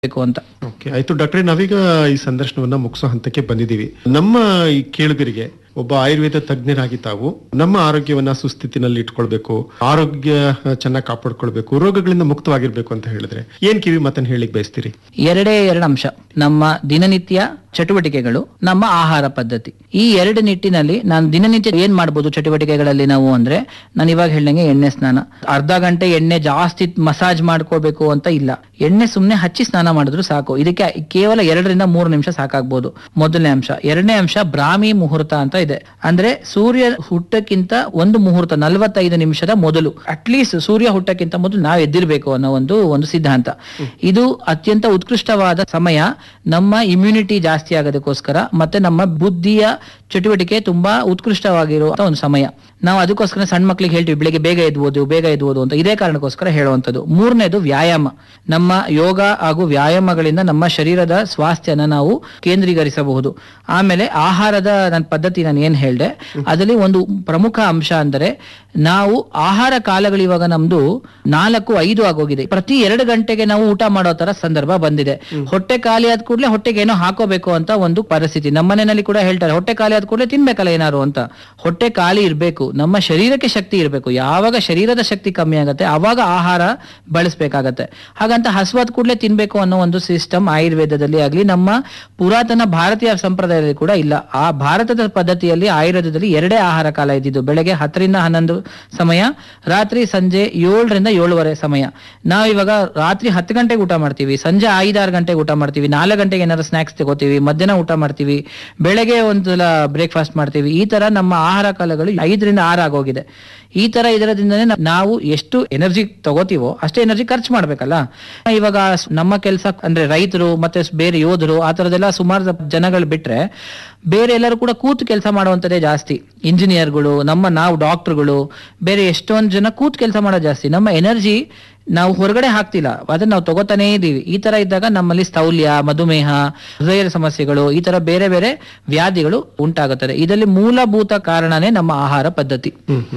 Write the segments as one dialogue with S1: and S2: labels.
S1: ಬೇಕು ಅಂತ
S2: ಓಕೆ ಆಯ್ತು ಡಾಕ್ಟ್ರೆ ನಾವೀಗ ಈ ಸಂದರ್ಶನವನ್ನ ಮುಗಿಸೋ ಹಂತಕ್ಕೆ ಬಂದಿದ್ದೀವಿ ನಮ್ಮ ಈ ಕೇಳುಗರಿಗೆ ಒಬ್ಬ ಆಯುರ್ವೇದ ತಜ್ಞರಾಗಿ ತಾವು ನಮ್ಮ ಆರೋಗ್ಯವನ್ನ ಸುಸ್ಥಿತಿನಲ್ಲಿ ಇಟ್ಕೊಳ್ಬೇಕು ಆರೋಗ್ಯ ಚೆನ್ನಾಗಿ ಕಾಪಾಡ್ಕೊಳ್ಬೇಕು ರೋಗಗಳಿಂದ ಮುಕ್ತವಾಗಿರ್ಬೇಕು ಅಂತ ಹೇಳಿದ್ರೆ ಏನ್ ಕಿವಿ ಮಾತನ್ನ ಹೇಳಿಕ್ ಬಯಸ್ತೀರಿ
S1: ಎರಡೇ ಎರಡು ಅಂಶ ನಮ್ಮ ದಿನನಿತ್ಯ ಚಟುವಟಿಕೆಗಳು ನಮ್ಮ ಆಹಾರ ಪದ್ಧತಿ ಈ ಎರಡು ನಿಟ್ಟಿನಲ್ಲಿ ನಾನು ದಿನನಿತ್ಯ ಏನ್ ಮಾಡ್ಬೋದು ಚಟುವಟಿಕೆಗಳಲ್ಲಿ ನಾವು ಅಂದ್ರೆ ನಾನು ಇವಾಗ ಹೇಳ್ದಂಗೆ ಎಣ್ಣೆ ಸ್ನಾನ ಅರ್ಧ ಗಂಟೆ ಎಣ್ಣೆ ಜಾಸ್ತಿ ಮಸಾಜ್ ಮಾಡ್ಕೋಬೇಕು ಅಂತ ಇಲ್ಲ ಎಣ್ಣೆ ಸುಮ್ನೆ ಹಚ್ಚಿ ಸ್ನಾನ ಮಾಡಿದ್ರು ಸಾಕು ಇದಕ್ಕೆ ಕೇವಲ ಎರಡರಿಂದ ಮೂರು ನಿಮಿಷ ಸಾಕಾಗ್ಬೋದು ಮೊದಲನೇ ಅಂಶ ಎರಡನೇ ಅಂಶ ಬ್ರಾಹ್ಮಿ ಮುಹೂರ್ತ ಅಂತ ಇದೆ ಅಂದ್ರೆ ಸೂರ್ಯ ಹುಟ್ಟಕ್ಕಿಂತ ಒಂದು ಮುಹೂರ್ತ ನಲವತ್ತೈದು ನಿಮಿಷದ ಮೊದಲು ಅಟ್ಲೀಸ್ಟ್ ಸೂರ್ಯ ಹುಟ್ಟಕ್ಕಿಂತ ಮೊದಲು ನಾವು ಎದ್ದಿರ್ಬೇಕು ಅನ್ನೋ ಒಂದು ಒಂದು ಸಿದ್ಧಾಂತ ಇದು ಅತ್ಯಂತ ಉತ್ಕೃಷ್ಟವಾದ ಸಮಯ ನಮ್ಮ ಇಮ್ಯುನಿಟಿ ಜಾಸ್ತಿ ಆಗೋದಕ್ಕೋಸ್ಕರ ಮತ್ತೆ ನಮ್ಮ ಬುದ್ಧಿಯ ಚಟುವಟಿಕೆ ತುಂಬಾ ಉತ್ಕೃಷ್ಟವಾಗಿರುವ ಒಂದು ಸಮಯ ನಾವು ಅದಕ್ಕೋಸ್ಕರ ಸಣ್ಣ ಮಕ್ಳಿಗೆ ಹೇಳ್ತೀವಿ ಬೆಳಿಗ್ಗೆ ಬೇಗ ಎದ್ಬೋದು ಬೇಗ ಎದ್ಬೋದು ಅಂತ ಇದೇ ಕಾರಣಕ್ಕೋಸ್ಕರ ಹೇಳುವಂಥದ್ದು ಮೂರನೇದು ವ್ಯಾಯಾಮ ನಮ್ಮ ಯೋಗ ಹಾಗೂ ವ್ಯಾಯಾಮಗಳಿಂದ ನಮ್ಮ ಶರೀರದ ಸ್ವಾಸ್ಥ್ಯನ ನಾವು ಕೇಂದ್ರೀಕರಿಸಬಹುದು ಆಮೇಲೆ ಆಹಾರದ ನನ್ನ ಪದ್ಧತಿ ನಾನು ಏನ್ ಹೇಳ್ದೆ ಅದರಲ್ಲಿ ಒಂದು ಪ್ರಮುಖ ಅಂಶ ಅಂದರೆ ನಾವು ಆಹಾರ ಕಾಲಗಳು ಇವಾಗ ನಮ್ದು ನಾಲ್ಕು ಐದು ಆಗೋಗಿದೆ ಪ್ರತಿ ಎರಡು ಗಂಟೆಗೆ ನಾವು ಊಟ ಮಾಡೋ ತರ ಸಂದರ್ಭ ಬಂದಿದೆ ಹೊಟ್ಟೆ ಖಾಲಿ ಆದ ಕೂಡಲೇ ಹೊಟ್ಟೆಗೆ ಏನೋ ಹಾಕೋಬೇಕು ಅಂತ ಒಂದು ಪರಿಸ್ಥಿತಿ ನಮ್ಮ ಮನೆಯಲ್ಲಿ ಕೂಡ ಹೇಳ್ತಾರೆ ಹೊಟ್ಟೆ ಖಾಲಿ ಆದ ಕೂಡಲೇ ತಿನ್ಬೇಕಲ್ಲ ಏನಾರು ಅಂತ ಹೊಟ್ಟೆ ಖಾಲಿ ಇರಬೇಕು ನಮ್ಮ ಶರೀರಕ್ಕೆ ಶಕ್ತಿ ಇರಬೇಕು ಯಾವಾಗ ಶರೀರದ ಶಕ್ತಿ ಕಮ್ಮಿ ಆಗುತ್ತೆ ಅವಾಗ ಆಹಾರ ಬಳಸಬೇಕಾಗತ್ತೆ ಹಾಗಂತ ಹಸುವಾದ ಕೂಡಲೇ ತಿನ್ಬೇಕು ಅನ್ನೋ ಒಂದು ಸಿಸ್ಟಮ್ ಆಯುರ್ವೇದದಲ್ಲಿ ಆಗ್ಲಿ ನಮ್ಮ ಪುರಾತನ ಭಾರತೀಯ ಸಂಪ್ರದಾಯದಲ್ಲಿ ಕೂಡ ಇಲ್ಲ ಆ ಭಾರತದ ಪದ್ಧತಿಯಲ್ಲಿ ಆಯುರ್ವೇದದಲ್ಲಿ ಎರಡೇ ಆಹಾರ ಕಾಲ ಇದ್ದಿದ್ದು ಬೆಳಗ್ಗೆ ಹತ್ತರಿಂದ ಹನ್ನೊಂದು ಸಮಯ ರಾತ್ರಿ ಸಂಜೆ ಏಳರಿಂದ ಏಳುವರೆ ಸಮಯ ನಾವು ಇವಾಗ ರಾತ್ರಿ ಹತ್ತು ಗಂಟೆಗೆ ಊಟ ಮಾಡ್ತೀವಿ ಸಂಜೆ ಐದಾರು ಗಂಟೆಗೆ ಊಟ ಮಾಡ್ತೀವಿ ನಾಲ್ಕು ಗಂಟೆಗೆ ಏನಾದ್ರು ಸ್ನಾಕ್ಸ್ ತಗೋತೀವಿ ಮಧ್ಯಾಹ್ನ ಊಟ ಮಾಡ್ತೀವಿ ಬೆಳಗ್ಗೆ ಒಂದ್ಸಲ ಬ್ರೇಕ್ಫಾಸ್ಟ್ ಮಾಡ್ತೀವಿ ಈ ತರ ನಮ್ಮ ಆಹಾರ ಕಾಲಗಳು ಐದರಿಂದ ಆರು ಆಗೋಗಿದೆ ಈ ತರ ಇದರದಿಂದನೇ ನಾವ್- ನಾವು ಎಷ್ಟು ಎನರ್ಜಿ ತಗೋತೀವೋ ಅಷ್ಟೇ ಎನರ್ಜಿ ಖರ್ಚು ಮಾಡ್ಬೇಕಲ್ಲ ಇವಾಗ ಸ್- ನಮ್ಮ ಕೆಲಸ ಅಂದ್ರೆ ರೈತರು ಮತ್ತೆ ಸ್- ಬೇರೆ ಯೋಧರು ಆ ತರದೆಲ್ಲ ಸುಮಾರು ಜನಗಳು ಬಿಟ್ರೆ ಬೇರೆ ಎಲ್ಲರೂ ಕೂಡ ಕೂತು ಕೆಲಸ ಮಾಡುವಂತದೇ ಜಾಸ್ತಿ ಇಂಜಿನಿಯರ್ಗಳು ನಮ್ಮ ನಾವು ಡಾಕ್ಟರ್ಗಳು ಬೇರೆ ಎಷ್ಟೊಂದು ಜನ ಕೂತು ಕೆಲಸ ಮಾಡೋದು ಜಾಸ್ತಿ ನಮ್ಮ ಎನರ್ಜಿ ನಾವು ಹೊರಗಡೆ ಹಾಕ್ತಿಲ್ಲ ಅದನ್ನ ನಾವು ತಗೋತಾನೇ ಇದೀವಿ ಈ ತರ ಇದ್ದಾಗ ನಮ್ಮಲ್ಲಿ ಸ್ಥೌಲ್ಯ ಮಧುಮೇಹ ಹೃದಯದ ಸಮಸ್ಯೆಗಳು ಈ ತರ ಬೇರೆ ಬೇರೆ ವ್ಯಾಧಿಗಳು ಉಂಟಾಗುತ್ತದೆ ಇದರಲ್ಲಿ ಮೂಲಭೂತ ಕಾರಣನೇ ನಮ್ಮ ಆಹಾರ ಪದ್ಧತಿ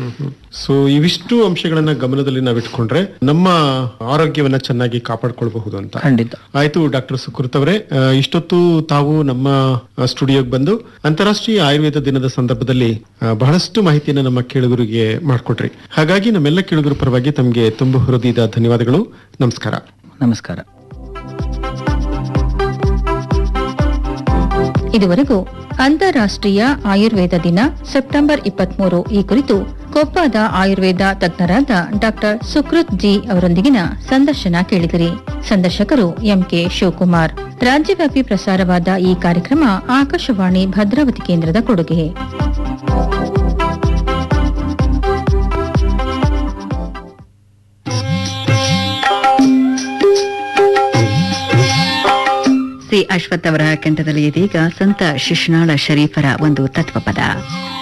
S2: ಸೊ ಇವಿಷ್ಟು ಅಂಶಗಳನ್ನ ಗಮನದಲ್ಲಿ ನಾವು ಇಟ್ಕೊಂಡ್ರೆ ನಮ್ಮ ಆರೋಗ್ಯವನ್ನ ಚೆನ್ನಾಗಿ ಕಾಪಾಡ್ಕೊಳ್ಬಹುದು ಅಂತ
S1: ಖಂಡಿತ
S2: ಆಯ್ತು ಡಾಕ್ಟರ್ ಸುಕೃತ್ ಅವರೇ ಆ, ಇಷ್ಟೊತ್ತು ತಾವು ನಮ್ಮ ಸ್ಟುಡಿಯೋಗೆ ಬಂದು ಅಂತಾರಾಷ್ಟ್ರೀಯ ಆಯುರ್ವೇದ ದಿನದ ಸಂದರ್ಭದಲ್ಲಿ ಆ, ಬಹಳಷ್ಟು ಮಾಹಿತಿಯನ್ನು ನಮ್ಮ ಕೇಳುಗರಿಗೆ ಮಾಡಿಕೊಟ್ರಿ ಹಾಗಾಗಿ ನಮ್ಮೆಲ್ಲ ಕೇಳುಗರ ಪರವಾಗಿ ತಮಗೆ ತುಂಬ ಹೃದಯದ ಧನ್ಯವಾದಗಳು ನಮಸ್ಕಾರ
S1: ನಮಸ್ಕಾರ
S3: ಇದುವರೆಗೂ ಅಂತಾರಾಷ್ಟ್ರೀಯ ಆಯುರ್ವೇದ ದಿನ ಸೆಪ್ಟೆಂಬರ್ ಇಪ್ಪತ್ಮೂರು ಈ ಕುರಿತು ಕೊಪ್ಪದ ಆಯುರ್ವೇದ ತಜ್ಞರಾದ ಡಾಕ್ಟರ್ ಸುಕೃತ್ ಜಿ ಅವರೊಂದಿಗಿನ ಸಂದರ್ಶನ ಕೇಳಿದಿರಿ ಸಂದರ್ಶಕರು ಎಂಕೆ ಶಿವಕುಮಾರ್ ರಾಜ್ಯವ್ಯಾಪಿ ಪ್ರಸಾರವಾದ ಈ ಕಾರ್ಯಕ್ರಮ ಆಕಾಶವಾಣಿ ಭದ್ರಾವತಿ ಕೇಂದ್ರದ ಕೊಡುಗೆ
S4: ಸಿ ಅಶ್ವಥ್ ಅವರ ಕಂಠದಲ್ಲಿ ಇದೀಗ ಸಂತ ಶಿಶುನಾಳ ಶರೀಫರ ಒಂದು ತತ್ವಪದ